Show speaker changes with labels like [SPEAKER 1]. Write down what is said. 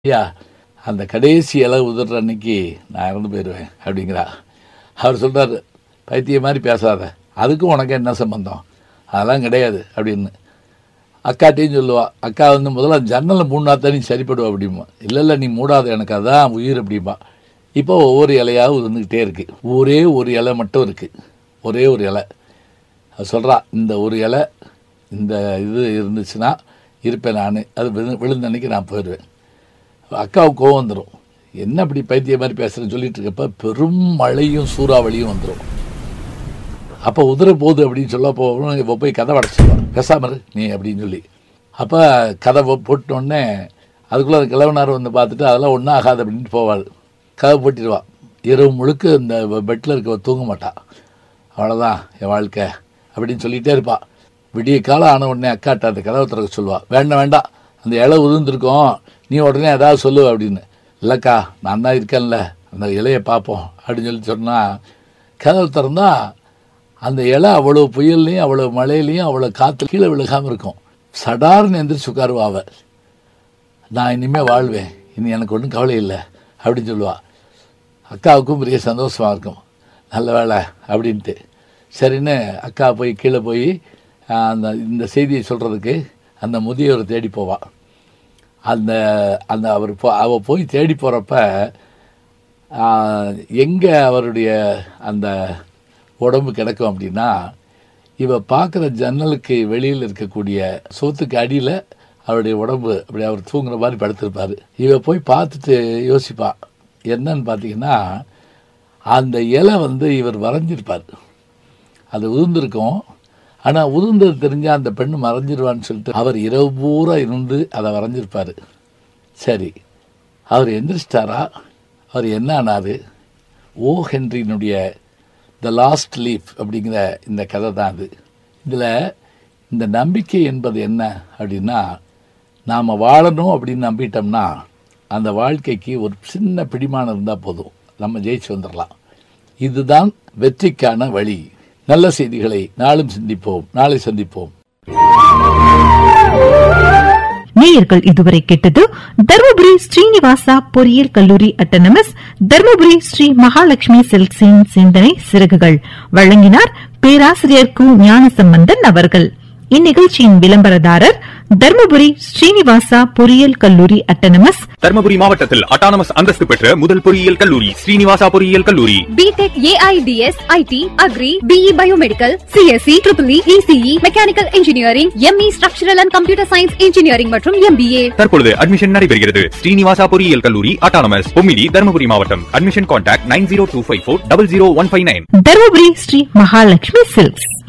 [SPEAKER 1] ஐயா அந்த கடைசி இலை உதிர்ற அன்னைக்கு நான் இறந்து போயிடுவேன் அப்படிங்கிறா அவர் சொல்றாரு பைத்தியம் மாதிரி பேசாத அதுக்கும் உனக்கு என்ன சம்பந்தம் அதெல்லாம் கிடையாது அப்படின்னு அக்காட்டையும் சொல்லுவா அக்கா வந்து முதல்ல ஜன்னலை மூணா தான் நீ சரிப்படுவா அப்படிம்பா இல்லை இல்லை நீ மூடாத எனக்கு அதான் உயிர் அப்படிம்பா இப்போ ஒவ்வொரு இலையாக இருந்துக்கிட்டே இருக்கு ஒரே ஒரு இலை மட்டும் இருக்கு ஒரே ஒரு இலை அது சொல்கிறா இந்த ஒரு இலை இந்த இது இருந்துச்சுன்னா இருப்பேன் நான் அது விழு விழுந்த அன்னைக்கு நான் போயிடுவேன் அக்காவுக்கு கோவம் வந்துடும் என்ன இப்படி பைத்தியம் மாதிரி பேசுகிறேன்னு சொல்லிட்டு இருக்கப்ப பெரும் மழையும் சூறாவளியும் வந்துடும் அப்போ உதிர போகுது அப்படின்னு சொல்ல போகணும் இப்போ போய் கதை அடைச்சிடுவான் பேசாம இரு நீ அப்படின்னு சொல்லி அப்போ கதை போட்டோடனே அதுக்குள்ளே அந்த கிழவனார் வந்து பார்த்துட்டு அதெல்லாம் ஒன்றும் ஆகாது அப்படின்ட்டு போவாள் கதை போட்டிடுவா இரவு முழுக்க இந்த பெட்டில் இருக்க தூங்க மாட்டா அவ்வளோதான் என் வாழ்க்கை அப்படின்னு சொல்லிகிட்டே இருப்பாள் விடிய காலம் ஆன உடனே அக்காட்ட அந்த கதவை திறக்க சொல்லுவாள் வேண்டாம் வேண்டாம் அந்த இலை உதிர்ந்துருக்கோம் நீ உடனே ஏதாவது சொல்லு அப்படின்னு இல்லைக்கா நான் தான் இருக்கேன்ல அந்த இலையை பார்ப்போம் அப்படின்னு சொல்லி சொன்னால் கதவை திறந்தா அந்த இலை அவ்வளோ புயல்லையும் அவ்வளோ மழையிலையும் அவ்வளோ காற்று கீழே விழுகாமல் இருக்கும் சடார்னு எந்திரிச்சு உட்காருவா அவ நான் இனிமேல் வாழ்வேன் இனி எனக்கு ஒன்றும் கவலை இல்லை அப்படின்னு சொல்லுவா அக்காவுக்கும் பெரிய சந்தோஷமாக இருக்கும் நல்ல வேலை அப்படின்ட்டு சரின்னு அக்கா போய் கீழே போய் அந்த இந்த செய்தியை சொல்கிறதுக்கு அந்த முதியவரை தேடி போவாள் அந்த அந்த அவர் போ அவள் போய் தேடி போகிறப்ப எங்கே அவருடைய அந்த உடம்பு கிடக்கும் அப்படின்னா இவ பார்க்குற ஜன்னலுக்கு வெளியில் இருக்கக்கூடிய சோத்துக்கு அடியில் அவருடைய உடம்பு அப்படி அவர் தூங்குற மாதிரி படுத்திருப்பார் இவ போய் பார்த்துட்டு யோசிப்பா என்னன்னு பார்த்தீங்கன்னா அந்த இலை வந்து இவர் வரைஞ்சிருப்பார் அது உதிர்ந்திருக்கும் ஆனால் உதிர்ந்தது தெரிஞ்சால் அந்த பெண்ணு மறைஞ்சிருவான்னு சொல்லிட்டு அவர் இரவு பூரா இருந்து அதை வரைஞ்சிருப்பார் சரி அவர் எந்திரிச்சிட்டாரா அவர் என்ன ஆனார் ஓ ஹென்ரியினுடைய த லாஸ்ட் லீஃப் அப்படிங்கிற இந்த கதை தான் அது இதில் இந்த நம்பிக்கை என்பது என்ன அப்படின்னா நாம் வாழணும் அப்படின்னு நம்பிட்டோம்னா அந்த வாழ்க்கைக்கு ஒரு சின்ன பிடிமானம் இருந்தால் போதும் நம்ம ஜெயிச்சு வந்துடலாம் இதுதான் வெற்றிக்கான வழி நல்ல செய்திகளை நாளும் சிந்திப்போம் நாளை சந்திப்போம்
[SPEAKER 2] நேயர்கள் இதுவரை கேட்டது தருமபுரி ஸ்ரீனிவாசா பொறியியல் கல்லூரி அட்டனமஸ் தருமபுரி ஸ்ரீ மகாலட்சுமி சில்க்ஸின் சிந்தனை சிறகுகள் வழங்கினார் பேராசிரியர் கு ஞானசம்பந்தன் அவர்கள் இந்நிகழ்ச்சியின் விளம்பரதாரர் தருமபுரி ஸ்ரீனிவாசா பொறியியல் கல்லூரி அட்டனமஸ்
[SPEAKER 3] தர்மபுரி மாவட்டத்தில் அட்டானமஸ் அந்தஸ்து பெற்ற முதல் பொறியியல் கல்லூரி ஸ்ரீனிவாசா பொறியியல் கல்லூரி
[SPEAKER 4] BTech AIDS IT agri BE biomedical CSE triple ECE mechanical engineering ME structural and computer science engineering மற்றும் எம்பிஏ
[SPEAKER 3] தற்பொழுது அட்மிஷன் நடைபெறுகிறது ஸ்ரீனிவாசா பொறியியல் கல்லூரி அட்டானமஸ் பொம்மிடி தர்மபுரி மாவட்டம் admission contact nine zero two five four double zero one five nine
[SPEAKER 2] Dharmapuri Sri Mahalakshmi silks